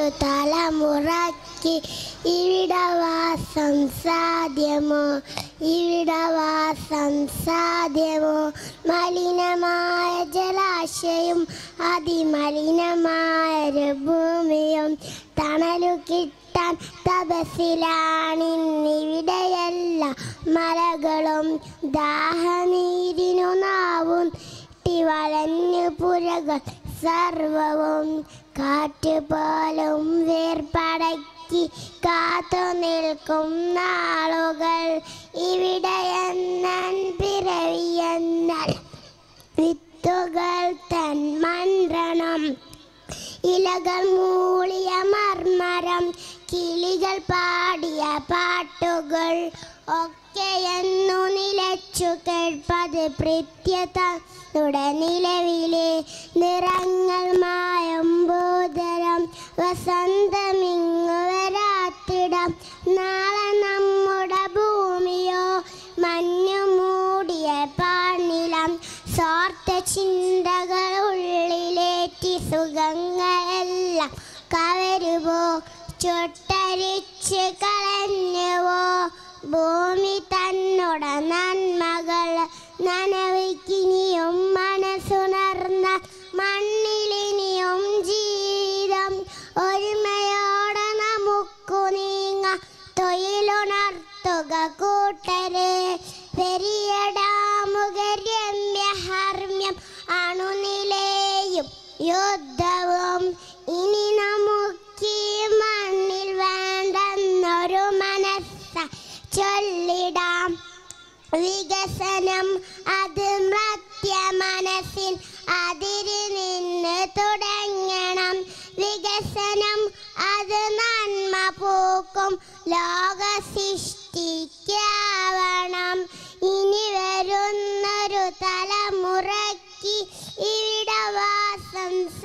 വരുന്നൊരു തലമുറയ്ക്ക് ഇവിടവാസം സാധ്യമോ ഇവിടവാസം സാധ്യമോ മലിനമായ ജലാശയം അതിമലിനമായ ഒരു ഭൂമിയും തണലു കിട്ടാൻ തപസിലാണിന്നിവിടെയല്ല മലകളും ദാഹനീരിനു നാവും വളഞ്ഞു പുരകൾ സർവവും കാറ്റ് പോലും വേർപടക്കി കാത്തു നിൽക്കും നാളുകൾ ഇവിടെയെന്നാൽ പിറവിയെന്നാൽ വിത്തുകൾ തൻ മന്ത്രണം ഇലകൾ മൂളിയ മർമരം കിളികൾ പാടിയ പാട്ടുകൾ ഒക്കെയെന്നു നിലച്ചു കേൾപ്പത് പ്രത്യതയുടെ നിലവിലെ നിറങ്ങൾ മായമ്പോതരം വസന്തമിങ്ങു വരാത്തിടം നാളെ നമ്മുടെ ഭൂമിയോ മഞ്ഞു മൂടിയ പാണിലം സ്വാർത്ഥ ചിന്തകൾ ഉള്ളിലേറ്റി സുഖങ്ങളെല്ലാം കവരുവോ ചൊട്ടരിച്ച് കളഞ്ഞുവോ ഭൂമി തന്നോട നന്മകൾ നനവിക്കിനിയും മനസ്സുണർന്ന മണ്ണിലിനിയും ജീവിതം ഒരുമയോടെ നമുക്കു നീങ്ങ തൊഴിലുണർത്തുക കൂട്ടരെ പെരിയ ഡാമുകരമ്യഹർമ്മ്യം അണുനിലയും യുദ്ധവും ഇനി നമുക്ക് ഈ മണ്ണിൽ വേണ്ടെന്നൊരു മനസ്സ ചൊല്ലിടാം വികസനം അത് മർത്യ മനസ്സിൽ അതിരി നിന്ന് തുടങ്ങണം വികസനം അത് നന്മ പൂക്കും ലോക സൃഷ്ടിക്കാവണം ഇനി വരുന്നൊരു തലമുറയ്ക്ക് ഇവിടെ വാസം